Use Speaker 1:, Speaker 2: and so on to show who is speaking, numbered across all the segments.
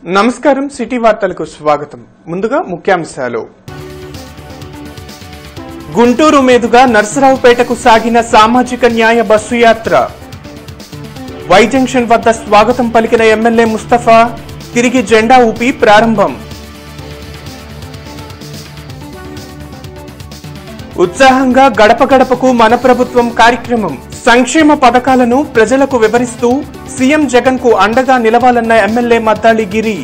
Speaker 1: నమస్కారం సిటీ వార్తలకు స్వాగతం ముందుగా ముఖ్యాంశాలు గుంటూరు మీదుగా నర్సరావుపేటకు సాగిన సామాజిక న్యాయ బస్సు యాత్ర వై జంక్షన్ వద్ద స్వాగతం పలికిన ఎమ్మెల్యే ముస్తఫా తిరిగి జెండా ఊపి ప్రారంభం ఉత్సాహంగా గడప గడపకు మన ప్రభుత్వం కార్యక్రమం సంక్షేమ పథకాలను ప్రజలకు వివరిస్తూ సీఎం జగన్ కు అండగా నిలవాలన్న ఎమ్మెల్యే మద్దాళి గిరి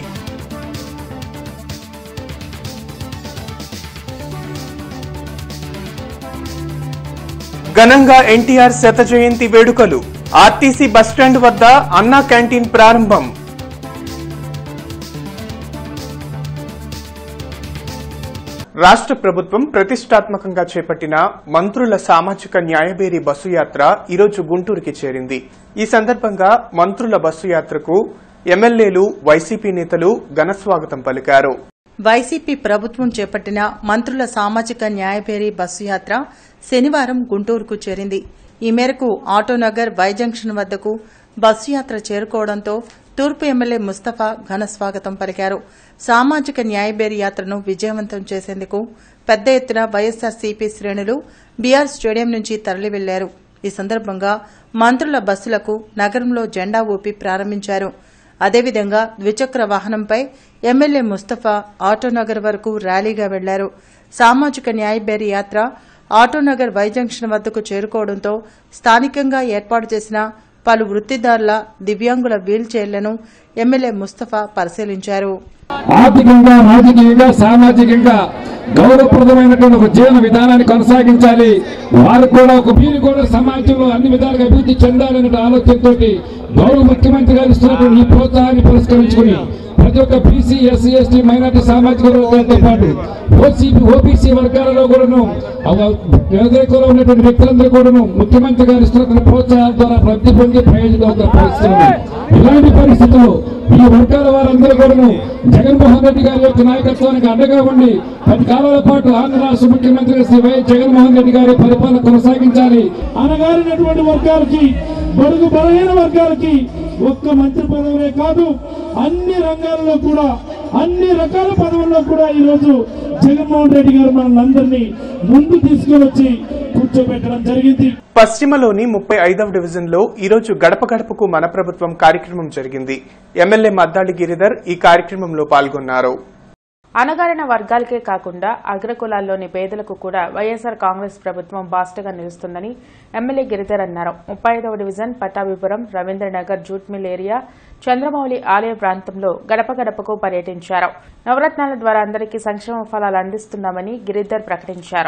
Speaker 1: ఘనంగా ఎన్టీఆర్ శత జయంతి వేడుకలు ఆర్టీసీ బస్టాండ్ వద్ద అన్నా క్యాంటీన్ ప్రారంభం రాష్ట్ర ప్రభుత్వం ప్రతిష్టాత్మకంగా చేపట్టిన మంత్రుల సామాజిక న్యాయబేరీ బస్సు యాత్ర ఈరోజు గుంటూరుకి చేరింది ఈ సందర్భంగా మంత్రుల బస్సు యాత్రకు ఎమ్మెల్యేలు వైసీపీ నేతలు ఘనస్వాగతం పలికారు
Speaker 2: వైసీపీ ప్రభుత్వం చేపట్టిన మంత్రుల సామాజిక న్యాయపేరీ బస్సు యాత్ర శనివారం గుంటూరుకు చేరింది ఈ మేరకు ఆటోనగర్ వై జంక్షన్ వద్దకు బస్సు యాత్ర చేరుకోవడంతో తూర్పు ఎమ్మెల్యే ముస్తఫా ఘన స్వాగతం పలికారు సామాజిక న్యాయబేరీ యాత్రను విజయవంతం చేసేందుకు పెద్ద ఎత్తున వైఎస్సార్సీపీ శ్రేణులు బీఆర్ స్టేడియం నుంచి తరలి వెళ్లారు ఈ సందర్భంగా మంత్రుల బస్సులకు నగరంలో జెండా ఊపి ప్రారంభించారు అదేవిధంగా ద్విచక్ర వాహనంపై ఎమ్మెల్యే ముస్తఫా ఆటోనగర్ వరకు ర్యాలీగా వెళ్లారు సామాజిక న్యాయబేరీ యాత్ర ఆటోనగర్ వై జంక్షన్ వద్దకు చేరుకోవడంతో స్థానికంగా ఏర్పాటు చేసిన పలు వృత్తిదారుల దివ్యాంగుల వీల్ చైర్లను ఎమ్మెల్యే ముస్తఫా పరిశీలించారు
Speaker 3: ఆర్థికంగా రాజకీయంగా సామాజికంగా గౌరవప్రదమైనటువంటి ఒక జీవన విధానాన్ని కొనసాగించాలి వారు కూడా ఒక వీరు కూడా సమాజంలో అన్ని విధాలుగా అభివృద్ధి చెందాలనే ఆలోచనతో గౌరవ ముఖ్యమంత్రి గారు ఇస్తున్నటువంటి ఈ ప్రోత్సాహాన్ని పురస్కరించుకుని ప్రతి ఒక్క బీసీ ఎస్సీ ఎస్టీ మైనార్టీ సామాజిక వర్గాలతో పాటు ఓసీపీ ఓబీసీ వర్గాలలో కూడాను పేదరికంలో ఉన్నటువంటి వ్యక్తులందరూ కూడాను ముఖ్యమంత్రి గారు ఇస్తున్నటువంటి ప్రోత్సాహాల ద్వారా లబ్ధి పొంది ప్రయోజనం పరిస్థితులు ఇలాంటి పరిస్థితుల్లో ఈ వర్గాల వారందరూ కూడాను జగన్మోహన్ రెడ్డి గారి యొక్క నాయకత్వానికి అండగా ఉండి పది కాలాల పాటు ఆంధ్ర రాష్ట్ర ముఖ్యమంత్రి శ్రీ వై జగన్మోహన్ రెడ్డి గారి పరిపాలన కొనసాగించాలి
Speaker 4: అనగారినటువంటి వర్గాలకి బడుగు బలహీన వర్గాలకి ఒక్క మంత్రి పదవులే కాదు అన్ని రంగాల్లో కూడా అన్ని రకాల పదవుల్లో కూడా ఈరోజు జగన్మోహన్ రెడ్డి గారు మనల్ని ముందు తీసుకొని వచ్చి కూర్చోబెట్టడం జరిగింది
Speaker 1: పశ్చిమలోని ముప్పై ఐదవ డివిజన్లో ఈరోజు గడప గడపకు మన ప్రభుత్వం కార్యక్రమం జరిగింది ఎమ్మెల్యే మద్దాళి గిరిధర్ ఈ కార్యక్రమంలో పాల్గొన్నారు
Speaker 5: అణగారిన వర్గాలకే కాకుండా అగ్రకులాల్లోని పేదలకు కూడా వైఎస్సార్ కాంగ్రెస్ ప్రభుత్వం బాస్టగా నిలుస్తుందని ఎమ్మెల్యే గిరిధర్ అన్నారు ముప్పై ఐదవ division Pattabhipuram Ravindranagar jute mill area Chandramouli ఆలయ ప్రాంతంలో గడప గడపకు పర్యటించారు నవరత్నాల ద్వారా అందరికీ సంక్షేమ ఫలాలు అందిస్తున్నామని గిరిధర్ ప్రకటించారు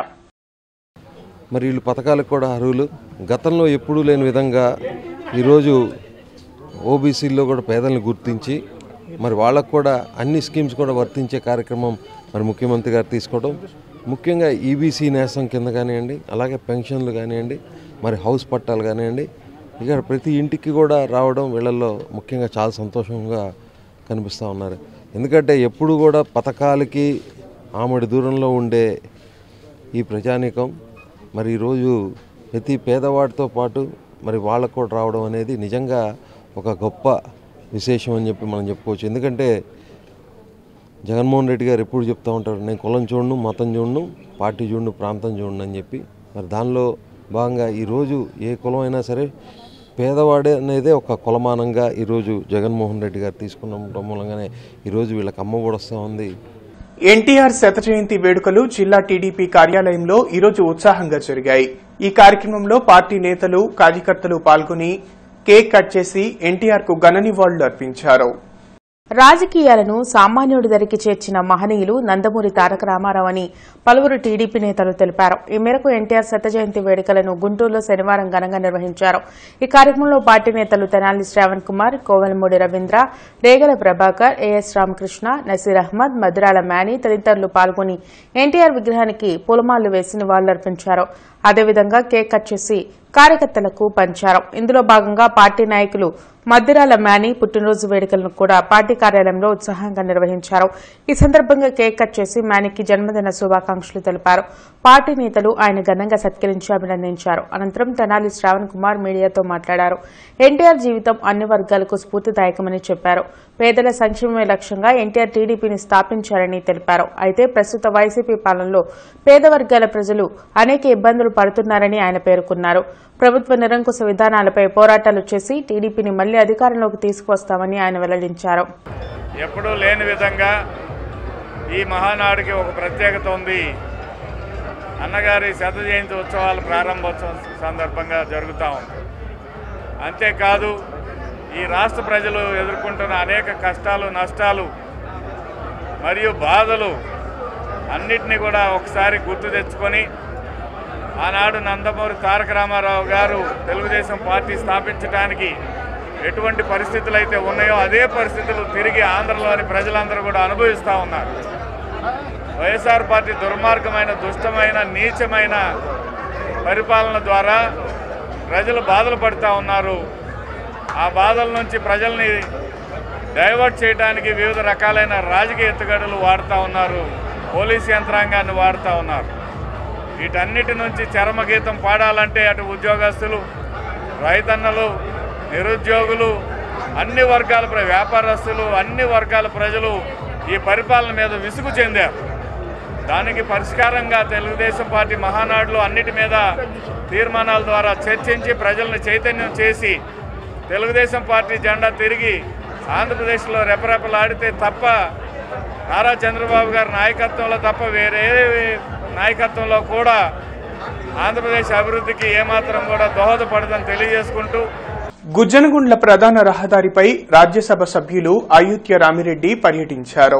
Speaker 6: మరి వీళ్ళు పథకాలకు కూడా అర్హులు గతంలో ఎప్పుడూ లేని విధంగా ఈరోజు ఓబీసీల్లో కూడా పేదలను గుర్తించి మరి వాళ్ళకు కూడా అన్ని స్కీమ్స్ కూడా వర్తించే కార్యక్రమం మరి ముఖ్యమంత్రి గారు తీసుకోవడం ముఖ్యంగా ఈబీసీ నేసం కింద కానివ్వండి అలాగే పెన్షన్లు కానివ్వండి మరి హౌస్ పట్టాలు కానివ్వండి ఇక్కడ ప్రతి ఇంటికి కూడా రావడం వీళ్ళల్లో ముఖ్యంగా చాలా సంతోషంగా కనిపిస్తూ ఉన్నారు ఎందుకంటే ఎప్పుడు కూడా పథకాలకి ఆమడి దూరంలో ఉండే ఈ ప్రజానీకం మరి ఈరోజు ప్రతి పేదవాడితో పాటు మరి వాళ్ళకు కూడా రావడం అనేది నిజంగా ఒక గొప్ప విశేషం అని చెప్పి మనం చెప్పుకోవచ్చు ఎందుకంటే జగన్మోహన్ రెడ్డి గారు ఎప్పుడు చెప్తూ ఉంటారు నేను కులం చూడను మతం చూడను పార్టీ చూడను ప్రాంతం చూడను అని చెప్పి మరి దానిలో భాగంగా ఈరోజు ఏ కులం అయినా సరే పేదవాడే అనేదే ఒక కులమానంగా ఈరోజు జగన్మోహన్ రెడ్డి గారు తీసుకున్న మూలంగానే ఈరోజు వీళ్ళకి అమ్మ కూడా వస్తూ ఉంది
Speaker 1: ఎన్టీఆర్ శత జయంతి వేడుకలు జిల్లా టీడీపీ కార్యాలయంలో ఈరోజు ఉత్సాహంగా జరిగాయి ఈ కార్యక్రమంలో పార్టీ నేతలు కార్యకర్తలు పాల్గొని కేక్ కట్ చేసి ఎన్టీఆర్ కు ఘన నివాళులు అర్పించారు
Speaker 5: రాజకీయాలను సామాన్యుడి దరికి చేర్చిన మహనీయులు నందమూరి తారక రామారావు అని పలువురు టీడీపీ నేతలు తెలిపారు ఈ మేరకు ఎన్టీఆర్ శత జయంతి వేడుకలను గుంటూరులో శనివారం ఘనంగా నిర్వహించారు ఈ కార్యక్రమంలో పార్టీ నేతలు తెనాలి శ్రావణ్ కుమార్ కోవెలమూడి రవీంద్ర రేగల ప్రభాకర్ ఏఎస్ రామకృష్ణ నసీర్ అహ్మద్ మధురాల మేని తదితరులు పాల్గొని ఎన్టీఆర్ విగ్రహానికి పూలమాలలు వేసి నివాళులర్పించారు అదేవిధంగా కేక్ కట్ చేసి కార్యకర్తలకు పంచారు ఇందులో భాగంగా పార్టీ నాయకులు మద్దిరాల మేని పుట్టినరోజు వేడుకలను కూడా పార్టీ కార్యాలయంలో ఉత్సాహంగా నిర్వహించారు ఈ సందర్భంగా కేక్ కట్ చేసి మేనికి జన్మదిన శుభాకాంక్షలు తెలిపారు పార్టీ నేతలు ఆయన ఘనంగా సత్కరించి అభినందించారు అనంతరం తెనాలి శ్రావణ్ కుమార్ మీడియాతో మాట్లాడారు ఎన్టీఆర్ జీవితం అన్ని వర్గాలకు స్ఫూర్తిదాయకమని చెప్పారు పేదల సంక్షేమమే లక్ష్యంగా ఎన్టీఆర్ టీడీపీని స్థాపించారని తెలిపారు అయితే ప్రస్తుత వైసీపీ పాలనలో పేద వర్గాల ప్రజలు అనేక ఇబ్బందులు పడుతున్నారని ఆయన పేర్కొన్నారు ప్రభుత్వ నిరంకుశ విధానాలపై పోరాటాలు చేసి టీడీపీని మళ్లీ అధికారంలోకి తీసుకువస్తామని ఆయన వెల్లడించారు
Speaker 7: ఎప్పుడూ లేని విధంగా ఈ మహానాడుకి ఒక ప్రత్యేకత ఉంది అన్నగారి శత జయంతి ఉత్సవాల ప్రారంభోత్సవం సందర్భంగా జరుగుతూ ఉంది అంతేకాదు ఈ రాష్ట్ర ప్రజలు ఎదుర్కొంటున్న అనేక కష్టాలు నష్టాలు మరియు బాధలు అన్నిటినీ కూడా ఒకసారి గుర్తు తెచ్చుకొని ఆనాడు నందమూరి తారక రామారావు గారు తెలుగుదేశం పార్టీ స్థాపించడానికి ఎటువంటి పరిస్థితులు అయితే ఉన్నాయో అదే పరిస్థితులు తిరిగి ఆంధ్రలోని ప్రజలందరూ కూడా అనుభవిస్తూ ఉన్నారు వైఎస్ఆర్ పార్టీ దుర్మార్గమైన దుష్టమైన నీచమైన పరిపాలన ద్వారా ప్రజలు బాధలు పడుతూ ఉన్నారు ఆ బాధల నుంచి ప్రజల్ని డైవర్ట్ చేయడానికి వివిధ రకాలైన రాజకీయ ఎత్తుగడలు వాడుతూ ఉన్నారు పోలీస్ యంత్రాంగాన్ని వాడుతూ ఉన్నారు వీటన్నిటి నుంచి చరమగీతం పాడాలంటే అటు ఉద్యోగస్తులు రైతన్నలు నిరుద్యోగులు అన్ని వర్గాల ప్ర- వ్యాపారస్తులు అన్ని వర్గాల ప్రజలు ఈ పరిపాలన మీద విసుగు చెందారు దానికి పరిష్కారంగా తెలుగుదేశం పార్టీ మహానాడులో అన్నిటి మీద తీర్మానాల ద్వారా చర్చించి ప్రజలను చైతన్యం చేసి తెలుగుదేశం పార్టీ జెండా తిరిగి ఆంధ్రప్రదేశ్లో రెపరెపలాడితే తప్ప నారా చంద్రబాబు గారి నాయకత్వంలో తప్ప వేరే నాయకత్వంలో కూడా ఆంధ్రప్రదేశ్ అభివృద్ధికి ఏమాత్రం కూడా దోహదపడదని తెలియజేసుకుంటూ
Speaker 1: గుజ్జనగుండ్ల ప్రధాన రహదారిపై రాజ్యసభ సభ్యులు అయోధ్య రామిరెడ్డి పర్యటించారు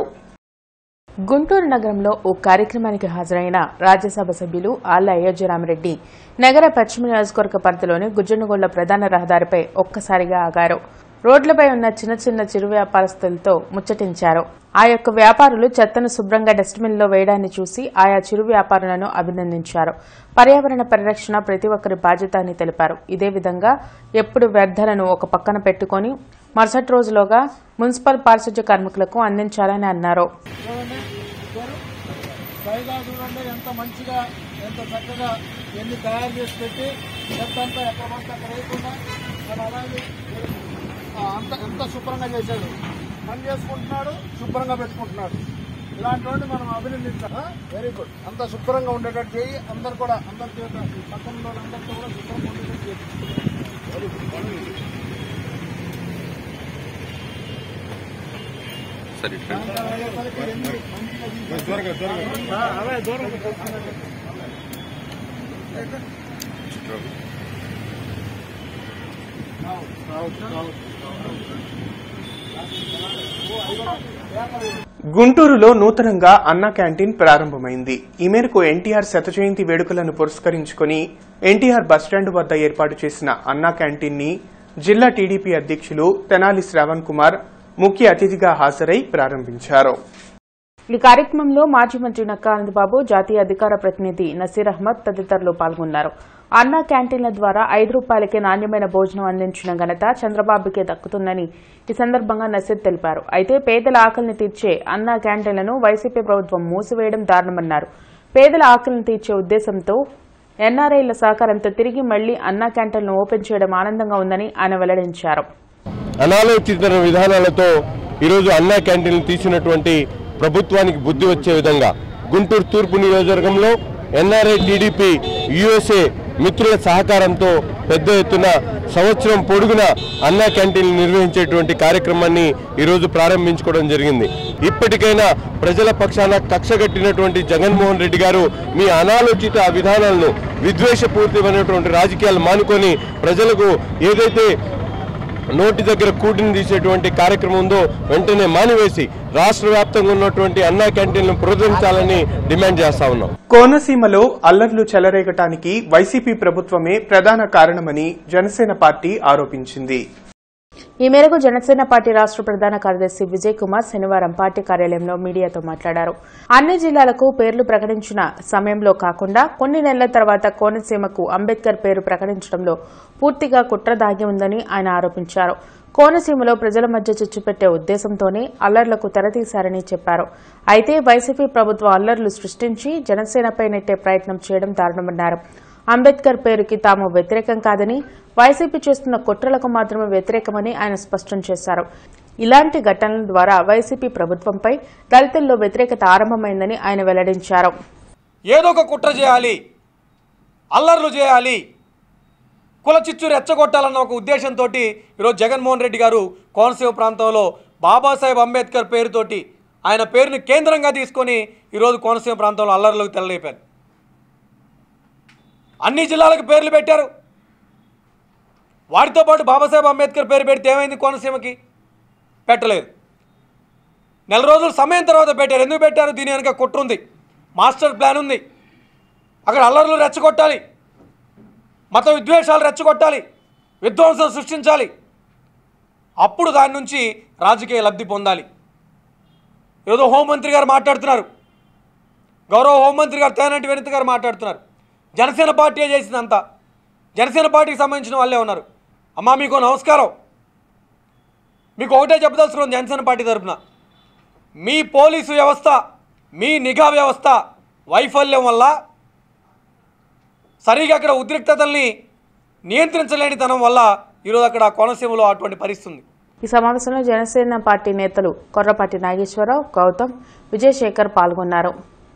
Speaker 5: గుంటూరు నగరంలో ఓ కార్యక్రమానికి హాజరైన రాజ్యసభ సభ్యులు ఆళ్ల అయోధ్యరామరెడ్డి నగర పశ్చిమ నియోజకవర్గ పరిధిలోని గుజ్జనగొండ ప్రధాన రహదారిపై ఒక్కసారిగా ఆగారు రోడ్లపై ఉన్న చిన్న చిన్న చిరు వ్యాపారస్తులతో ముచ్చటించారు ఆ యొక్క వ్యాపారులు చెత్తను శుభ్రంగా డస్ట్బిన్లో వేయడాన్ని చూసి ఆయా చిరు వ్యాపారులను అభినందించారు పర్యావరణ పరిరక్షణ ప్రతి ఒక్కరి బాధ్యత అని తెలిపారు ఇదే విధంగా ఎప్పుడు వ్యర్థాలను ఒక పక్కన పెట్టుకొని మరుసటి రోజులోగా మున్సిపల్ పారిశుధ్య కార్మికులకు అందించాలని అన్నారు
Speaker 4: పైగా చూడండి ఎంత మంచిగా ఎంత చక్కగా ఎన్ని తయారు చేసి పెట్టి చెత్త అంతా ఎక్కడ పడితే అక్కడ వేయకుండా మరి అలాగే ఆ, అంత ఎంత శుభ్రంగా చేశాడు పని చేసుకుంటున్నాడు శుభ్రంగా పెట్టుకుంటున్నాడు ఇలాంటి వాడిని మనం అభినందించాలి వెరీ గుడ్ అంత శుభ్రంగా ఉండేటట్టు చేయి అందరు కూడా అందరి చేత పక్కన ఉన్న వాళ్ళందరితో కూడా శుభ్రంగా ఉండేటట్టు చేయి వెరీ గుడ్ అవే దూరం
Speaker 1: గుంటూరులో నూతనంగా అన్నా క్యాంటీన్ ప్రారంభమైంది ఈ మేరకు ఎన్టీఆర్ శత జయంతి వేడుకలను పురస్కరించుకుని ఎన్టీఆర్ బస్టాండ్ వద్ద ఏర్పాటు చేసిన అన్నా క్యాంటీన్ ని జిల్లా టీడీపీ అధ్యక్షులు తెనాలి శ్రావణ్ కుమార్ ముఖ్య అతిథిగా హాజరై ప్రారంభించారు
Speaker 5: ఈ కార్యక్రమంలో మాజీ మంత్రి నక్కా ఆనందబాబు జాతీయ అధికార ప్రతినిధి నసీర్ అహ్మద్ తదితరులు పాల్గొన్నారు అన్నా క్యాంటీన్ల ద్వారా ఐదు రూపాయలకే నాణ్యమైన భోజనం అందించిన ఘనత చంద్రబాబుకే దక్కుతుందని ఈ సందర్భంగా నసీర్ తెలిపారు అయితే పేదల ఆకలిని తీర్చే అన్నా క్యాంటీన్లను వైసీపీ ప్రభుత్వం మూసివేయడం దారుణమన్నారు పేదల ఆకలిని తీర్చే ఉద్దేశంతో ఎన్ఆర్ఐల సహకారంతో తిరిగి మళ్లీ అన్నా క్యాంటీన్లను ఓపెన్ చేయడం ఆనందంగా ఉందని ఆయన వెల్లడించారు
Speaker 8: అనాలోచిత విధానాలతో ఈరోజు అన్నా క్యాంటీన్లు తీసినటువంటి ప్రభుత్వానికి బుద్ధి వచ్చే విధంగా గుంటూరు తూర్పు నియోజకవర్గంలో ఎన్ఆర్ఐ టీడీపీ యుఎస్ఏ మిత్రుల సహకారంతో పెద్ద ఎత్తున సంవత్సరం పొడుగున అన్నా క్యాంటీన్లు నిర్వహించేటువంటి కార్యక్రమాన్ని ఈరోజు ప్రారంభించుకోవడం జరిగింది ఇప్పటికైనా ప్రజల పక్షాన కక్షగట్టినటువంటి జగన్మోహన్ రెడ్డి గారు మీ అనాలోచిత విధానాలను విద్వేషపూరితమైనటువంటి రాజకీయాలు మానుకొని ప్రజలకు ఏదైతే నోటి దగ్గర కూటిని తీసేటువంటి కార్యక్రమం ఉందో వెంటనే మానివేసి రాష్ట్ర వ్యాప్తంగా ఉన్నటువంటి అన్నా క్యాంటీన్లను పునరుద్ధరించాలని డిమాండ్ చేస్తా ఉన్నాం
Speaker 1: కోనసీమలో అల్లర్లు చెలరేగటానికి వైసీపీ ప్రభుత్వమే ప్రధాన కారణమని జనసేన పార్టీ ఆరోపించింది
Speaker 5: ఈ మేరకు జనసేన పార్టీ రాష్ట్ర ప్రధాన కార్యదర్శి విజయ్ కుమార్ శనివారం పార్టీ కార్యాలయంలో మీడియాతో మాట్లాడారు అన్ని జిల్లాలకు పేర్లు ప్రకటించిన సమయంలో కాకుండా కొన్ని నెలల తర్వాత కోనసీమకు అంబేద్కర్ పేరు ప్రకటించడంలో పూర్తిగా కుట్ర దాగి ఉందని ఆయన ఆరోపించారు కోనసీమలో ప్రజల మధ్య చిచ్చు పెట్టే ఉద్దేశంతోనే అల్లర్లకు తెరతీశారని చెప్పారు అయితే వైసీపీ ప్రభుత్వం అల్లర్లు సృష్టించి జనసేనపై నెట్టే ప్రయత్నం చేయడం దారుణమన్నారు అంబేద్కర్ పేరుకి తాము వ్యతిరేకం కాదని వైసీపీ చేస్తున్న కుట్రలకు మాత్రమే వ్యతిరేకమని ఆయన స్పష్టం చేశారు ఇలాంటి ఘటనల ద్వారా వైసీపీ ప్రభుత్వంపై దళితుల్లో వ్యతిరేకత ఆరంభమైందని ఆయన వెల్లడించారు
Speaker 9: ఏదో ఒక కుట్ర చేయాలి అల్లర్లు చేయాలి కుల చిచ్చు రెచ్చగొట్టాలన్న ఒక ఉద్దేశంతో ఈరోజు జగన్మోహన్ రెడ్డి గారు కోనసీమ ప్రాంతంలో బాబాసాహెబ్ అంబేద్కర్ పేరుతోటి ఆయన పేరుని కేంద్రంగా తీసుకొని ఈరోజు కోనసీమ ప్రాంతంలో అల్లర్లకు తెరలేపారు అన్ని జిల్లాలకు పేర్లు పెట్టారు వాటితో పాటు బాబాసాహెబ్ అంబేద్కర్ పేరు పెడితే ఏమైంది కోనసీమకి పెట్టలేదు నెల రోజులు సమయం తర్వాత పెట్టారు ఎందుకు పెట్టారు దీని వెనుక కుట్ర ఉంది మాస్టర్ ప్లాన్ ఉంది అక్కడ అల్లర్లు రెచ్చగొట్టాలి మత విద్వేషాలు రెచ్చగొట్టాలి విధ్వంసం సృష్టించాలి అప్పుడు దాని నుంచి రాజకీయ లబ్ధి పొందాలి ఏదో హోంమంత్రి గారు మాట్లాడుతున్నారు గౌరవ హోంమంత్రి గారు తేనంటి వెనిత గారు మాట్లాడుతున్నారు జనసేన పార్టీ చేసిందంతా జనసేన పార్టీకి సంబంధించిన వాళ్ళే ఉన్నారు అమ్మా మీకు నమస్కారం మీకు ఒకటే చెప్పదలుచుకున్నాం జనసేన పార్టీ తరఫున మీ పోలీసు వ్యవస్థ మీ నిఘా వ్యవస్థ వైఫల్యం వల్ల సరిగా అక్కడ ఉద్రిక్తతల్ని నియంత్రించలేని తనం వల్ల ఈరోజు అక్కడ కోనసీమలో అటువంటి పరిస్థితి ఉంది
Speaker 5: ఈ సమావేశంలో జనసేన పార్టీ నేతలు కొర్రపాటి నాగేశ్వరరావు గౌతమ్ విజయశేఖర్ పాల్గొన్నారు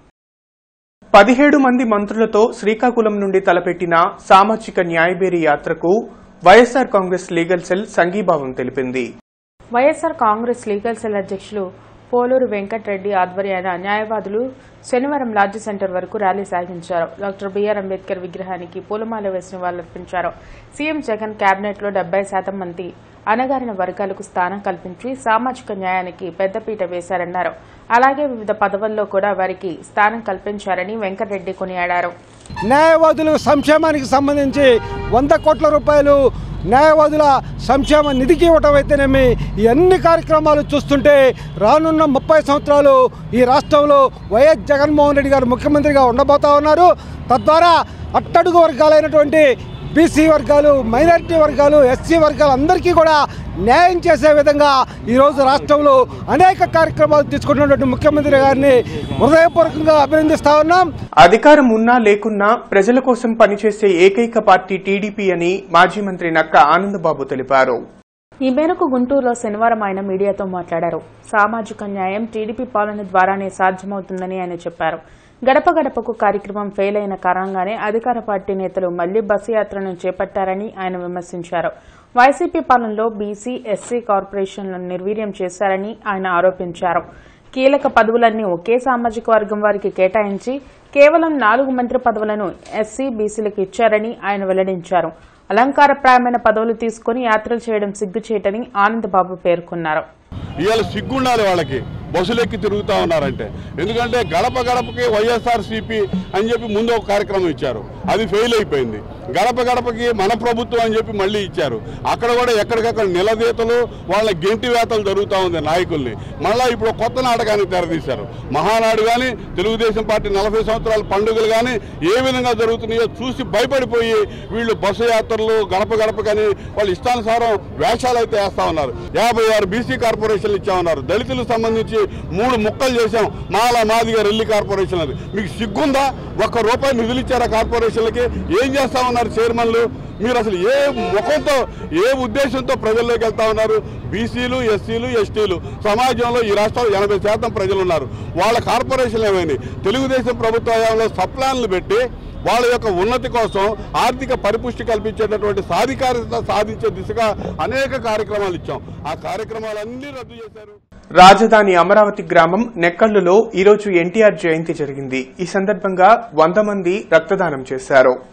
Speaker 1: పదిహేడు మంది మంత్రులతో శ్రీకాకుళం నుండి తలపెట్టిన సామాజిక న్యాయబేరీ యాత్రకు వైఎస్సార్ కాంగ్రెస్ లీగల్ సెల్ సంఘీభావం తెలిపింది
Speaker 5: వైఎస్సార్ కాంగ్రెస్ లీగల్ సెల్ అధ్యక్షులు పోలూరు వెంకటరెడ్డి ఆధ్వర్యాన న్యాయవాదులు శనివారం లాడ్జ్ సెంటర్ వరకు ర్యాలీ సాగించారు డాక్టర్ బిఆర్ అంబేద్కర్ విగ్రహానికి పూలమాల వేసిన వాళ్ళర్పించారు సీఎం జగన్ కేబినెట్ లో డెబ్బై శాతం మంది అణగారిన వర్గాలకు స్థానం కల్పించి సామాజిక న్యాయానికి పెద్దపీట వేశారన్నారు అలాగే వివిధ పదవుల్లో కూడా వారికి స్థానం కల్పించారని వెంకటరెడ్డి కొనియాడారు
Speaker 10: న్యాయవాదుల సంక్షేమానికి సంబంధించి వంద కోట్ల రూపాయలు న్యాయవాదుల సంక్షేమ నిధికి ఇవ్వటం అయితేనేమి ఈ అన్ని కార్యక్రమాలు చూస్తుంటే రానున్న ముప్పై సంవత్సరాలు ఈ రాష్ట్రంలో వైఎస్ జగన్మోహన్ రెడ్డి గారు ముఖ్యమంత్రిగా ఉండబోతా ఉన్నారు తద్వారా అట్టడుగు వర్గాలైనటువంటి బీసీ వర్గాలు మైనారిటీ వర్గాలు ఎస్సీ వర్గాలు అందరికీ కూడా న్యాయం చేసే విధంగా ఈరోజు రాష్ట్రంలో అనేక కార్యక్రమాలు తీసుకుంటున్నటువంటి ముఖ్యమంత్రి గారిని హృదయపూర్వకంగా అభినందిస్తా ఉన్నాం
Speaker 1: అధికారం ఉన్నా లేకున్నా ప్రజల కోసం పనిచేసే ఏకైక పార్టీ టీడీపీ అని మాజీ మంత్రి నక్క ఆనందబాబు తెలిపారు
Speaker 5: ఈ మేరకు గుంటూరులో శనివారం ఆయన మీడియాతో మాట్లాడారు సామాజిక న్యాయం టీడీపీ పాలన ద్వారానే సాధ్యమవుతుందని ఆయన చెప్పారు గడప గడపకు కార్యక్రమం ఫెయిల్ అయిన కారణంగానే అధికార పార్టీ నేతలు మళ్లీ బస్సు యాత్రను చేపట్టారని ఆయన విమర్శించారు వైసీపీ పాలనలో బీసీ ఎస్సీ కార్పొరేషన్లను నిర్వీర్యం చేశారని ఆయన ఆరోపించారు కీలక పదవులన్నీ ఒకే సామాజిక వర్గం వారికి కేటాయించి కేవలం నాలుగు మంత్రి పదవులను ఎస్సీ బీసీలకు ఇచ్చారని ఆయన వెల్లడించారు అలంకారప్రాయమైన పదవులు తీసుకుని యాత్రలు చేయడం సిగ్గుచేటని ఆనందబాబు పేర్కొన్నారు
Speaker 11: ఇవాళ సిగ్గుండాలి వాళ్ళకి బస్సులెక్కి తిరుగుతూ ఉన్నారంటే ఎందుకంటే గడప గడపకి వైఎస్ఆర్ సిపి అని చెప్పి ముందు ఒక కార్యక్రమం ఇచ్చారు అది ఫెయిల్ అయిపోయింది గడప గడపకి మన ప్రభుత్వం అని చెప్పి మళ్ళీ ఇచ్చారు అక్కడ కూడా ఎక్కడికక్కడ నిలదీతలు వాళ్ళ గెంటి వేతలు జరుగుతూ ఉంది నాయకుల్ని మళ్ళీ ఇప్పుడు కొత్త నాటకానికి తెరదీశారు మహానాడు కానీ తెలుగుదేశం పార్టీ నలభై సంవత్సరాల పండుగలు కానీ ఏ విధంగా జరుగుతున్నాయో చూసి భయపడిపోయి వీళ్ళు బస్సు యాత్రలు గడప గడప కానీ వాళ్ళు ఇష్టానుసారం వేషాలు అయితే వేస్తా ఉన్నారు యాభై ఆరు బీసీ కార్పొరేషన్లు ఇచ్చా ఉన్నారు దళితులకు సంబంధించి మూడు ముక్కలు చేశాం మాలా మాదిగా రెల్లి కార్పొరేషన్ అది మీకు సిగ్గుందా ఒక్క రూపాయి నిధులు ఇచ్చారా కార్పొరేషన్లకి ఏం చేస్తా ఉన్నారు చైర్మన్లు మీరు అసలు ఏ ముఖంతో ఏ ఉద్దేశంతో ప్రజల్లోకి వెళ్తా ఉన్నారు బీసీలు ఎస్సీలు ఎస్టీలు సమాజంలో ఈ రాష్ట్రంలో ఎనభై శాతం ప్రజలు ఉన్నారు వాళ్ళ కార్పొరేషన్లు ఏమైనాయి తెలుగుదేశం ప్రభుత్వ హయాంలో సప్లాన్లు పెట్టి వాళ్ళ యొక్క ఉన్నతి కోసం ఆర్థిక పరిపుష్టి కల్పించేటటువంటి సాధికారత సాధించే దిశగా అనేక కార్యక్రమాలు ఇచ్చాం ఆ కార్యక్రమాలన్నీ రద్దు చేశారు
Speaker 1: రాజధాని అమరావతి గ్రామం నెక్కల్లులో ఈరోజు ఎన్టీఆర్ జయంతి జరిగింది ఈ సందర్భంగా వంద మంది రక్తదానం చేశారు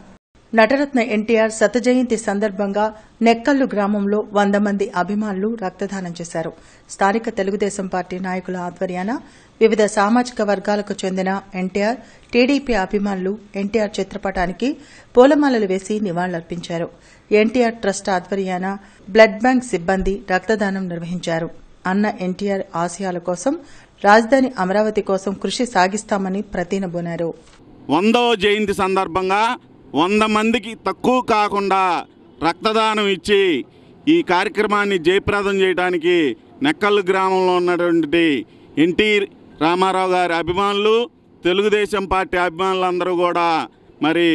Speaker 2: నటరత్న ఎన్టీఆర్ శత జయంతి సందర్భంగా నెక్కల్లు గ్రామంలో వంద మంది అభిమానులు రక్తదానం చేశారు స్థానిక తెలుగుదేశం పార్టీ నాయకుల ఆధ్వర్యాన వివిధ సామాజిక వర్గాలకు చెందిన ఎన్టీఆర్ టీడీపీ అభిమానులు ఎన్టీఆర్ చిత్రపటానికి పూలమాలలు వేసి నివాళులర్పించారు ఎన్టీఆర్ ట్రస్ట్ ఆధ్వర్యాన బ్లడ్ బ్యాంక్ సిబ్బంది రక్తదానం నిర్వహించారు అన్న ఎన్టీఆర్ ఆశయాల కోసం రాజధాని అమరావతి కోసం కృషి సాగిస్తామని ప్రతినబూనారు
Speaker 12: వందవ జయంతి సందర్భంగా వంద మందికి తక్కువ కాకుండా రక్తదానం ఇచ్చి ఈ కార్యక్రమాన్ని జయప్రదం చేయడానికి నెక్కల్లు గ్రామంలో ఉన్నటువంటి ఎన్టీ రామారావు గారి అభిమానులు తెలుగుదేశం పార్టీ అభిమానులందరూ కూడా మరి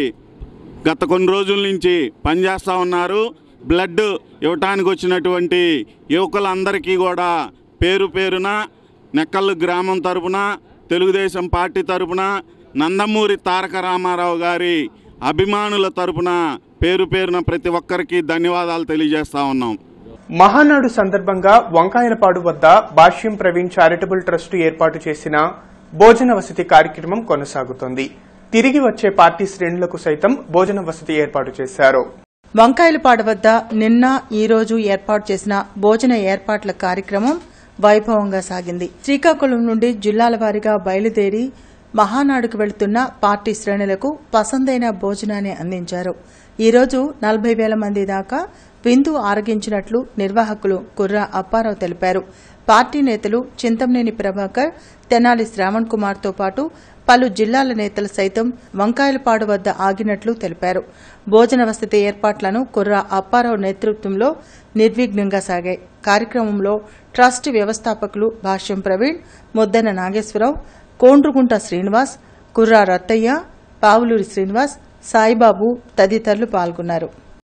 Speaker 12: గత కొన్ని రోజుల నుంచి పనిచేస్తూ ఉన్నారు బ్లడ్ ఇవ్వటానికి వచ్చినటువంటి యువకులందరికీ కూడా పేరు పేరున నెక్కల్లు గ్రామం తరపున తెలుగుదేశం పార్టీ తరపున నందమూరి తారక రామారావు గారి అభిమానుల తరపున పేరు పేరున ప్రతి ఒక్కరికి ధన్యవాదాలు తెలియజేస్తా ఉన్నాం
Speaker 1: మహానాడు సందర్భంగా వంకాయలపాడు వద్ద భాష్యం ప్రవీణ్ చారిటబుల్ ట్రస్ట్ ఏర్పాటు చేసిన భోజన వసతి కార్యక్రమం కొనసాగుతోంది తిరిగి వచ్చే పార్టీ శ్రేణులకు సైతం భోజన వసతి ఏర్పాటు చేశారు
Speaker 2: వంకాయలపాడు వద్ద నిన్న ఈ రోజు ఏర్పాటు చేసిన భోజన ఏర్పాట్ల కార్యక్రమం వైభవంగా సాగింది శ్రీకాకుళం నుండి జిల్లాల వారీగా బయలుదేరి మహానాడుకు వెళుతున్న పార్టీ శ్రేణులకు పసందైన భోజనాన్ని అందించారు ఈ రోజు నలభై వేల మంది దాకా విందు ఆరగించినట్లు నిర్వాహకులు కుర్రా అప్పారావు తెలిపారు పార్టీ నేతలు చింతమనేని ప్రభాకర్ తెనాలి శ్రావణ్ కుమార్తో పాటు పలు జిల్లాల నేతలు సైతం వంకాయలపాడు వద్ద ఆగినట్లు తెలిపారు భోజన వసతి ఏర్పాట్లను కుర్రా అప్పారావు నేతృత్వంలో నిర్విఘ్నంగా సాగాయి కార్యక్రమంలో ట్రస్ట్ వ్యవస్థాపకులు భాష్యం ప్రవీణ్ ముద్దన నాగేశ్వరరావు కోండ్రుగుంట శ్రీనివాస్ కుర్రా రత్తయ్య పావులూరి శ్రీనివాస్ సాయిబాబు తదితరులు పాల్గొన్నారు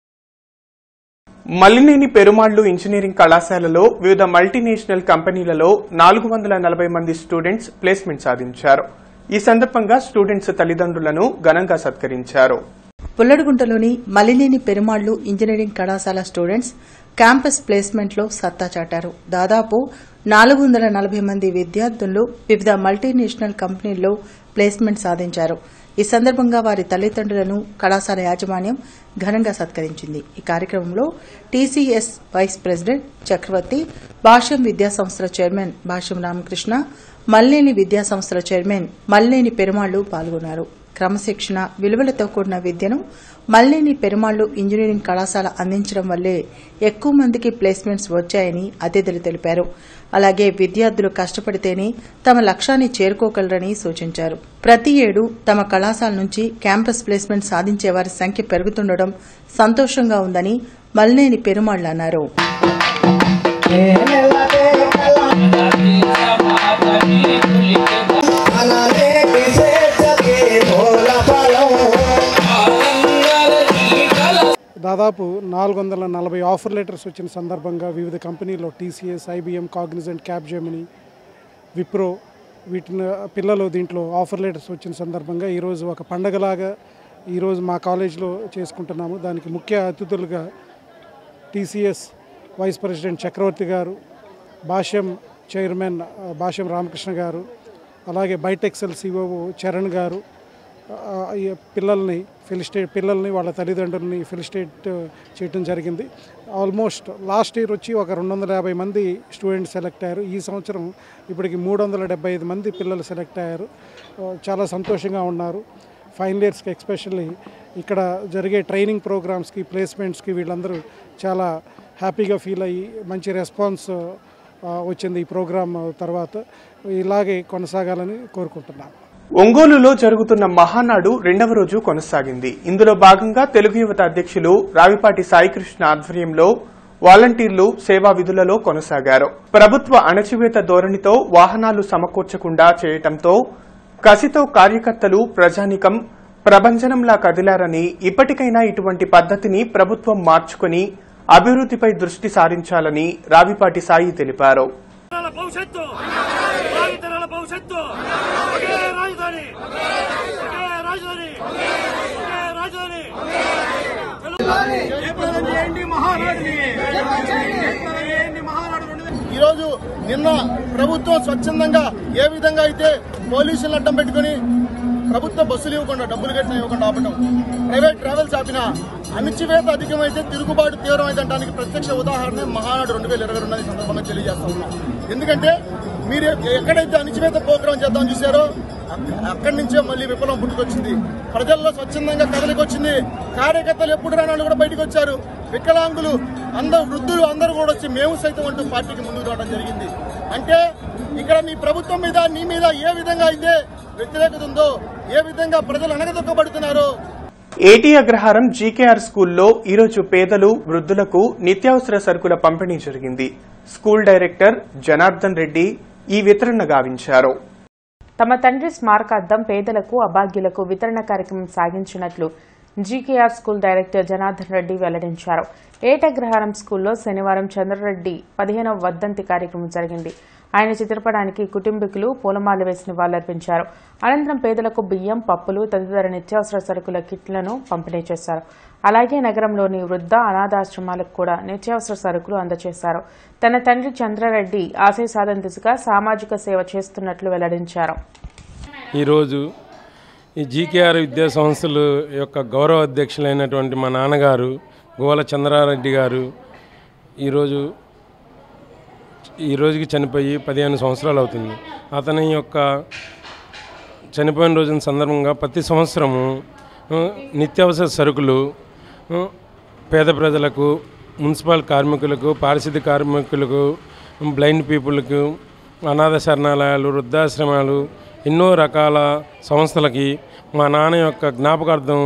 Speaker 1: మల్లినేని పెరుమాళ్లు ఇంజనీరింగ్ కళాశాలలో వివిధ మల్టీనేషనల్ కంపెనీలలో నాలుగు వందల నలభై మంది స్టూడెంట్స్ ప్లేస్మెంట్ సాధించారు ఈ సందర్భంగా స్టూడెంట్స్ తల్లిదండ్రులను ఘనంగా సత్కరించారు
Speaker 2: పుల్లడిగుంటలోని మలినేని పెరుమాళ్లు ఇంజనీరింగ్ కళాశాల స్టూడెంట్స్ క్యాంపస్ ప్లేస్మెంట్లో సత్తా చాటారు దాదాపు నాలుగు వందల నలభై మంది విద్యార్థులు వివిధ మల్టీనేషనల్ కంపెనీల్లో ప్లేస్మెంట్ సాధించారు ఈ సందర్భంగా వారి తల్లిదండ్రులను కళాశాల యాజమాన్యం ఘనంగా సత్కరించింది ఈ కార్యక్రమంలో టీసీఎస్ వైస్ ప్రెసిడెంట్ చక్రవర్తి భాష్యం విద్యాసంస్థల చైర్మన్ భాష్యం రామకృష్ణ మల్లేని విద్యాసంస్థల చైర్మన్ మల్లేని పెరుమాళ్లు పాల్గొన్నారు క్రమశిక్షణ విలువలతో కూడిన విద్యను మల్లేని పెరుమాళ్లు ఇంజనీరింగ్ కళాశాల అందించడం వల్లే ఎక్కువ మందికి ప్లేస్మెంట్స్ వచ్చాయని అతిథులు తెలిపారు అలాగే విద్యార్థులు కష్టపడితేనే తమ లక్ష్యాన్ని చేరుకోగలరని సూచించారు ప్రతి ఏడు తమ కళాశాల నుంచి క్యాంపస్ ప్లేస్మెంట్ సాధించే వారి సంఖ్య పెరుగుతుండడం సంతోషంగా ఉందని మల్లేని పెరుమాళ్లు అన్నారు
Speaker 13: దాదాపు నాలుగు వందల నలభై ఆఫర్ లెటర్స్ వచ్చిన సందర్భంగా వివిధ కంపెనీల్లో TCS IBM Cognizant Capgemini Wipro వీటిని పిల్లలు దీంట్లో ఆఫర్ లెటర్స్ వచ్చిన సందర్భంగా ఈరోజు ఒక పండగలాగా ఈరోజు మా కాలేజీలో చేసుకుంటున్నాము దానికి ముఖ్య అతిథులుగా టీసీఎస్ వైస్ ప్రెసిడెంట్ చక్రవర్తి గారు భాష్యం చైర్మన్ ఆ, భాష్యం రామకృష్ణ గారు అలాగే బైటెక్సెల్ సిఓఓ చరణ్ గారు ఆ, ఈ పిల్లల్ని ఫెలిస్టేట్ పిల్లల్ని వాళ్ళ తల్లిదండ్రుల్ని ఫెలిస్టేట్ చేయడం జరిగింది ఆల్మోస్ట్ లాస్ట్ ఇయర్ వచ్చి ఒక రెండు వందల యాభై మంది స్టూడెంట్స్ సెలెక్ట్ అయ్యారు ఈ సంవత్సరం ఇప్పటికి మూడు వందల డెబ్బై ఐదు మంది పిల్లలు సెలెక్ట్ అయ్యారు ఆ, చాలా సంతోషంగా ఉన్నారు ఫైనల్ ఇయర్స్కి ఎక్స్పెషల్లీ ఇక్కడ జరిగే ట్రైనింగ్ ప్రోగ్రామ్స్కి ప్లేస్మెంట్స్కి వీళ్ళందరూ చాలా హ్యాపీగా ఫీల్ అయ్యి మంచి రెస్పాన్స్ ఆ, వచ్చింది ఈ ప్రోగ్రామ్ తర్వాత ఇలాగే కొనసాగాలని కోరుకుంటున్నాను
Speaker 1: ఒంగోలులో జరుగుతున్న మహానాడు రెండవ రోజు కొనసాగింది ఇందులో భాగంగా తెలుగు యువత అధ్యక్షులు రావిపాటి సాయికృష్ణ ఆధ్వర్యంలో వాలంటీర్లు సేవా విధులలో కొనసాగారు ప్రభుత్వ అణచివేత ధోరణితో వాహనాలు సమకూర్చకుండా చేయటంతో కసితో కార్యకర్తలు ప్రజానికం ప్రభంజనంలా కదిలారని ఇప్పటికైనా ఇటువంటి పద్ధతిని ప్రభుత్వం మార్చుకుని అభివృద్దిపై దృష్టి సారించాలని రావిపాటి సాయి తెలిపారు
Speaker 14: భవిష్యత్తు భావితరాల భవిష్యత్తు ఒకే రాజధాని ఒకే రాజధాని ఒకే రాజధాని జయప్రదం చేయండి మహానాడిని జయప్రదం చేయండి మహానాడు
Speaker 15: ఈరోజు నిన్న ప్రభుత్వం స్వచ్ఛందంగా ఏ విధంగా అయితే పోలీసులను అడ్డం పెట్టుకుని ప్రభుత్వ బస్సులు ఇవ్వకుండా డబ్బులు కట్టిన ఇవ్వకుండా ఆపటం ప్రైవేట్ ట్రావెల్స్ ఆపిన అణిచివేత అధికమైతే తిరుగుబాటు తీవ్రమైతే అనడానికి ప్రత్యక్ష ఉదాహరణ మహానాడు రెండు వేల ఇరవై రెండు సందర్భంగా తెలియజేస్తా ఉన్నాం ఎందుకంటే మీరు ఎక్కడైతే అణిచివేత ప్రోగ్రాం చేద్దాం చూసారో అక్క- అక్కడి నుంచే మళ్ళీ విప్లవం పుట్టుకొచ్చింది ప్రజల్లో స్వచ్ఛందంగా కదలికొచ్చింది కార్యకర్తలు ఎప్పుడు రాని వాళ్ళు కూడా బయటకు వచ్చారు వికలాంగులు అందరు వృద్ధులు అందరూ కూడా వచ్చి మేము సైతం అంటూ పార్టీకి ముందుకు రావడం జరిగింది అంటే ఇక్కడ నీ ప్రభుత్వం మీద నీ మీద ఏ విధంగా అయితే వ్యతిరేకత ఉందో ఏ విధంగా ప్రజలు అనగదొక్కబడుతున్నారో
Speaker 1: ఏటీ అగ్రహారం జీకేఆర్ స్కూల్లో ఈరోజు పేదలు వృద్ధులకు నిత్యావసర సరుకుల పంపిణీ జరిగింది స్కూల్ డైరెక్టర్ జనార్దన్ రెడ్డి ఈ వితరణ గావించారు
Speaker 5: తమ తండ్రి స్మారకార్థం పేదలకు అభాగ్యులకు వితరణ కార్యక్రమం సాగించినట్లు జీకేఆర్ స్కూల్ డైరెక్టర్ జనార్దన్ రెడ్డి వెల్లడించారు ఏటగ్రహారం స్కూల్లో శనివారం చంద్రరెడ్డి పదిహేనవ వర్ధంతి కార్యక్రమం జరిగింది ఆయన చిత్రపటానికి కుటుంబీకులు పూలమాల వేసి నివాళులర్పించారు అనంతరం పేదలకు బియ్యం పప్పులు తదితర నిత్యావసర సరుకుల కిట్లను పంపిణీ చేశారు అలాగే నగరంలోని వృద్ధ అనాథాశ్రమాలకు కూడా నిత్యావసర సరుకులు అందజేశారు తన తండ్రి చంద్రారెడ్డి ఆశయ సాధన దిశగా సామాజిక సేవ చేస్తున్నట్లు వెల్లడించారు
Speaker 16: ఈరోజు ఈ జీకేఆర్ విద్యా సంస్థలు యొక్క గౌరవ అధ్యక్షులైనటువంటి మా నాన్నగారు గోల చంద్రారెడ్డి గారు ఈరోజు ఈ రోజుకి చనిపోయి పదిహేను సంవత్సరాలు అవుతుంది అతని యొక్క చనిపోయిన రోజున సందర్భంగా ప్రతి సంవత్సరము ఆ, నిత్యావసర సరుకులు ఆ, పేద ప్రజలకు మున్సిపల్ కార్మికులకు పారిశుద్ధ్య కార్మికులకు బ్లైండ్ పీపుల్కు అనాథ శరణాలయాలు వృద్ధాశ్రమాలు ఎన్నో రకాల సంస్థలకి మా నాన్న యొక్క జ్ఞాపకార్థం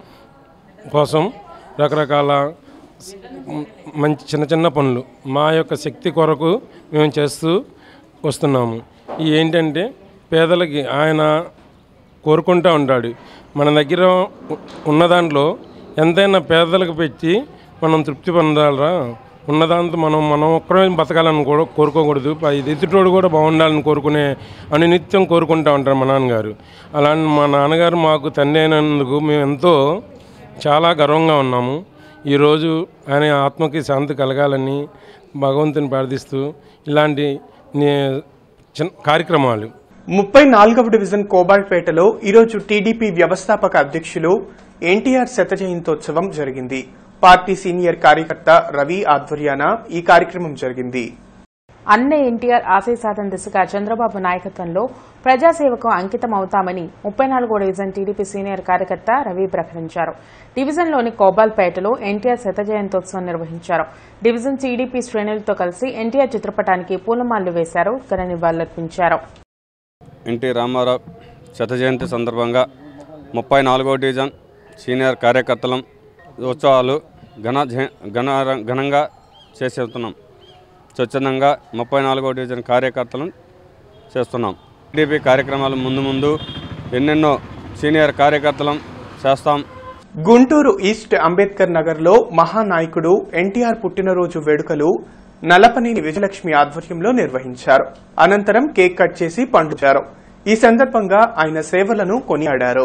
Speaker 16: కోసం రకరకాల స్- మ్, మంచి చిన్న చిన్న పనులు మా యొక్క శక్తి కొరకు మేము చేస్తూ వస్తున్నాము ఈ ఏంటంటే పేదలకి ఆయన కోరుకుంటూ ఉంటాడు మన దగ్గర ఉ- ఉన్న దాంట్లో ఎంతైనా పేదలకు పెట్టి మనం తృప్తి పొందాలరా ఉన్నదాంతో మనం మనం ఒక్కడే బతకాలని కూడా కోరుకోకూడదు పై ఎదుటోడు కూడా బాగుండాలని కోరుకునే అనునిత్యం కోరుకుంటూ ఉంటారు మా నాన్నగారు అలాంటి మా నాన్నగారు మాకు తండ్రి అయినందుకు మేము ఎంతో చాలా గర్వంగా ఉన్నాము ఈరోజు ఆయన ఆత్మకి శాంతి కలగాలని భగవంతుని ప్రార్థిస్తూ ఇలాంటి నే- చిన్న కార్యక్రమాలు
Speaker 1: ముప్పై నాలుగవ డివిజన్ కోబాల్పేటలో ఈరోజు టీడీపీ వ్యవస్థాపక అధ్యక్షులు ఎన్టీఆర్ శత జయంతోత్సవం జరిగింది పార్టీ సీనియర్ కార్యకర్త రవి ఆధ్వర్యాన ఈ కార్యక్రమం జరిగింది
Speaker 5: అన్న ఎన్టీఆర్ ఆశయ సాధన దిశగా చంద్రబాబు నాయకత్వంలో ప్రజాసేవకు అంకితం అవుతామని ముప్పై నాలుగో డివిజన్ టీడీపీ సీనియర్ కార్యకర్త రవి ప్రకటించారు డివిజన్లోని కోబాల్పేటలో ఎన్టీఆర్ శత జయంతోత్సవం నిర్వహించారు డివిజన్ టీడీపీ శ్రేణులతో కలిసి ఎన్టీఆర్ చిత్రపటానికి పూలమాలలు వేశారు ఘన నివాళులర్పించారు
Speaker 17: ఎన్టీ రామారావు శత జయంతి సందర్భంగా ముప్పై నాలుగో డివిజన్ సీనియర్ కార్యకర్తలం ఉత్సవాలు ఘన జయ- ఘన ఘనంగా చేసేస్తున్నాం స్వచ్ఛందంగా ముప్పై నాలుగో డివిజన్ కార్యకర్తలను చేస్తున్నాం టీడీపీ కార్యక్రమాలు ముందు ముందు ఎన్నెన్నో సీనియర్ కార్యకర్తలం చేస్తాం
Speaker 1: గుంటూరు ఈస్ట్ అంబేద్కర్ నగర్లో మహానాయకుడు ఎన్టీఆర్ పుట్టినరోజు వేడుకలు నలపనేని విజయలక్ష్మి ఆధ్వర్యంలో నిర్వహించారు అనంతరం కేక్ కట్ చేసి పండుచారు ఈ సందర్భంగా ఆయన సేవలను కొనియాడారు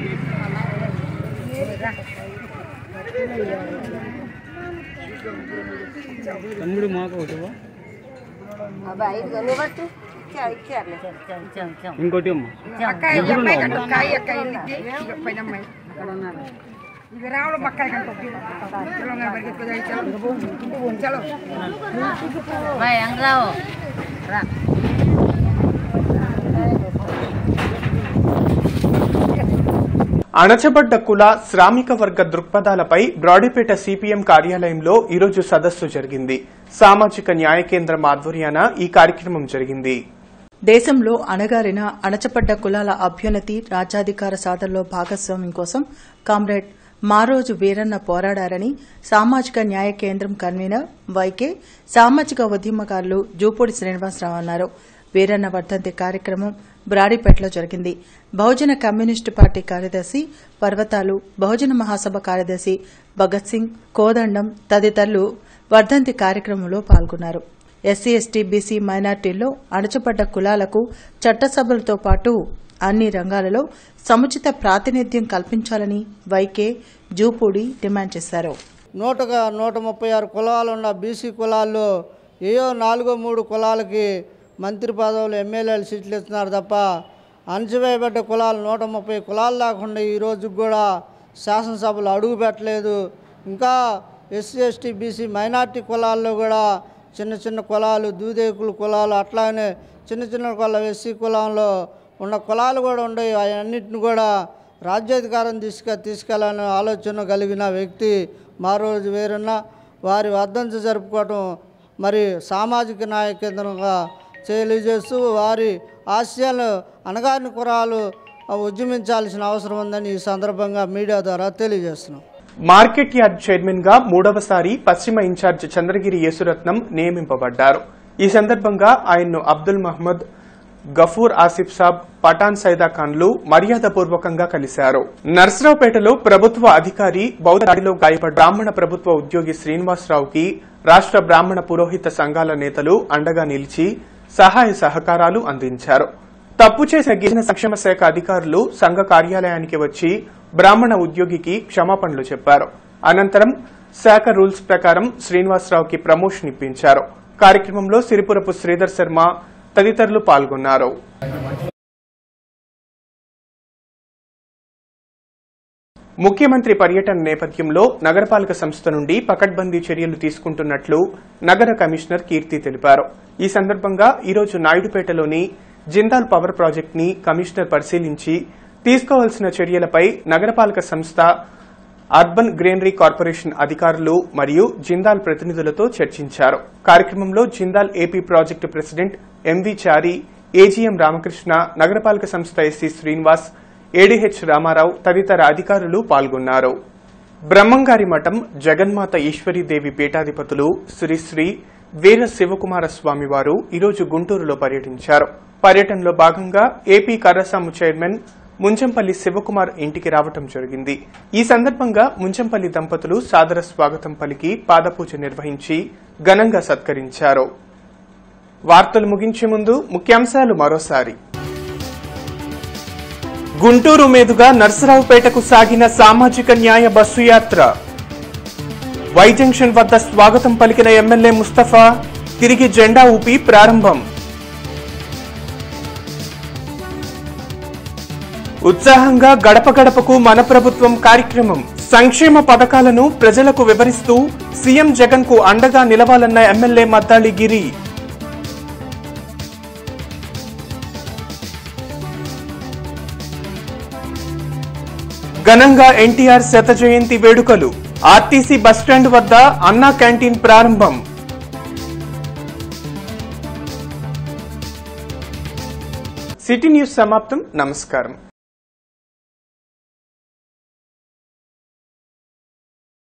Speaker 18: తమ్ముడు మాకు ఒకటివా ఇంకోటి అమ్మా
Speaker 19: అక్కాయి ఈ అమ్మాయి కంటే అక్కాయి అక్కాయి ఇల్లుకి ఈ పైన అమ్మాయి అక్కడ ఉన్నారు ఇది రావులు బక్కాయి కంటే చలో నా బరికి కుదాయి చలో చలో బాయ్ అంగరావు రా
Speaker 1: అణచబడ్డ కుల శ్రామిక వర్గ దృక్పథాలపై బ్రాడీపేట సిపిఎం కార్యాలయంలో ఈరోజు సదస్సు జరిగింది సామాజిక న్యాయ కేంద్రం ఆధ్వర్యాన ఈ కార్యక్రమం జరిగింది
Speaker 2: దేశంలో అణగారిన అణచపడ్డ కులాల అభ్యున్నతి రాజ్యాధికార సాధనలో భాగస్వామ్యం కోసం కామ్రేడ్ మారోజు వీరన్న పోరాడారని సామాజిక న్యాయ కేంద్రం కన్వీనర్ వైకే సామాజిక ఉద్యమకారులు జూపూడి శ్రీనివాసరావు అన్నారు వీరన్న వర్ధంతి కార్యక్రమం బ్రాడీపేటలో జరిగింది బహుజన కమ్యూనిస్టు పార్టీ కార్యదర్శి పర్వతాలు బహుజన మహాసభ కార్యదర్శి భగత్ సింగ్ కోదండం తదితరులు వర్ధంతి కార్యక్రమంలో పాల్గొన్నారు ఎస్సీ ఎస్టీ బీసీ మైనార్టీల్లో అణచబడ్డ కులాలకు చట్టసభలతో పాటు అన్ని రంగాలలో సముచిత ప్రాతినిధ్యం కల్పించాలని వైకే జూపూడి డిమాండ్ చేశారు
Speaker 20: నూటగా నూట ముప్పై ఆరు కులాలు ఉన్న బీసీ కులాల్లో ఏయో నాలుగో మూడు కులాలకి మంత్రి పదవులు ఎమ్మెల్యేలు సీట్లు ఇస్తున్నారు తప్ప అణచివేయబడ్డ కులాలు నూట ముప్పై కులాలు లేకుండా ఈ రోజుకి కూడా శాసనసభలో అడుగు పెట్టలేదు ఇంకా ఎస్సీ ఎస్టీ బీసీ మైనార్టీ కులాల్లో కూడా చిన్న చిన్న కులాలు దూదేకుల కులాలు అట్లానే చిన్న చిన్న కుల ఎస్సీ కులంలో ఉన్న కులాలు కూడా ఉండవు అవన్నిటిని కూడా రాజ్యాధికారం తీసుక తీసుకెళ్లాలనే ఆలోచన కలిగిన వ్యక్తి మా రోజు వేరున్న వారి వర్ధంతి జరుపుకోవటం మరి సామాజిక నాయకేంద్రంగా తెలియజేస్తూ వారి ఆశయాలు అనగాని కురాలు ఉద్యమించాల్సిన అవసరం ఉందని ఈ సందర్భంగా మీడియా ద్వారా తెలియజేస్తున్నాం
Speaker 1: మార్కెట్ యార్డ్ చైర్మన్ గా మూడవసారి పశ్చిమ ఇన్ఛార్జ్ చంద్రగిరి యేసురత్నం నియమింపబడ్డారు ఈ సందర్భంగా ఆయన్ను అబ్దుల్ మహ్మద్ గఫూర్ ఆసిఫ్ సాబ్ పఠాన్ సైదా ఖాన్లు మర్యాదపూర్వకంగా కలిశారు నర్సరావుపేటలో ప్రభుత్వ అధికారి బౌద్ధ దాడిలో గాయపడ్డ బ్రాహ్మణ ప్రభుత్వ ఉద్యోగి శ్రీనివాసరావుకి రాష్ట్ర బ్రాహ్మణ పురోహిత సంఘాల నేతలు అండగా నిలిచి సహాయ సహకారాలు అందించారు తప్పు చేసిన గిరిజన సంక్షేమ శాఖ అధికారులు సంఘ కార్యాలయానికి వచ్చి బ్రాహ్మణ ఉద్యోగికి క్షమాపణలు చెప్పారు అనంతరం శాఖ రూల్స్ ప్రకారం శ్రీనివాసరావుకి ప్రమోషన్ ఇప్పించారు కార్యక్రమంలో సిరిపురపు శ్రీధర్ శర్మ తదితరులు పాల్గొన్నారు ముఖ్యమంత్రి పర్యటన నేపథ్యంలో నగరపాలక సంస్థ నుండి పకడ్బందీ చర్యలు తీసుకుంటున్నట్లు నగర కమిషనర్ కీర్తి తెలిపారు ఈ సందర్భంగా ఈరోజు నాయుడుపేటలోని జిందాల్ పవర్ ప్రాజెక్ట్ ని కమిషనర్ పరిశీలించి తీసుకోవాల్సిన చర్యలపై నగరపాలక సంస్థ అర్బన్ గ్రీనరీ కార్పొరేషన్ అధికారులు మరియు జిందాల్ ప్రతినిధులతో చర్చించారు కార్యక్రమంలో Jindal AP project president MV Chari AGM Ramakrishna నగరపాలక సంస్థ ఎస్సీ శ్రీనివాస్ ఏడీహెచ్ రామారావు తదితర అధికారులు పాల్గొన్నారు బ్రహ్మంగారి మఠం జగన్మాత ఈశ్వరీదేవి పీఠాధిపతులు శ్రీ శ్రీ వీర శివకుమార స్వామి వారు ఈరోజు గుంటూరులో పర్యటించారు పర్యటనలో భాగంగా ఏపీ కర్రసాము చైర్మన్ ముంచంపల్లి శివకుమార్ ఇంటికి రావటం జరిగింది ఈ సందర్భంగా ముంచంపల్లి దంపతులు సాదర స్వాగతం పలికి పాదపూజ నిర్వహించి ఘనంగా సత్కరించారు వార్తలు ముగించే ముందు ముఖ్యాంశాలు మరోసారి గుంటూరు మీదుగా నర్సరావుపేటకు సాగిన సామాజిక న్యాయ బస్సు యాత్ర వై జంక్షన్ వద్ద స్వాగతం పలికిన ఎమ్మెల్యే ముస్తఫా తిరిగి జెండా ఊపి ప్రారంభం ఉత్సాహంగా గడప గడపకు మన ప్రభుత్వం కార్యక్రమం సంక్షేమ పథకాలను ప్రజలకు వివరిస్తూ సీఎం జగన్ కు అండగా నిలవాలన్న ఎమ్మెల్యే మద్దాళి గిరి ఘనంగా ఎన్టీఆర్ శత జయంతి వేడుకలు ఆర్టీసీ బస్టాండ్ వద్ద అన్నా క్యాంటీన్ ప్రారంభం సిటీ న్యూస్ సమాప్తం నమస్కారం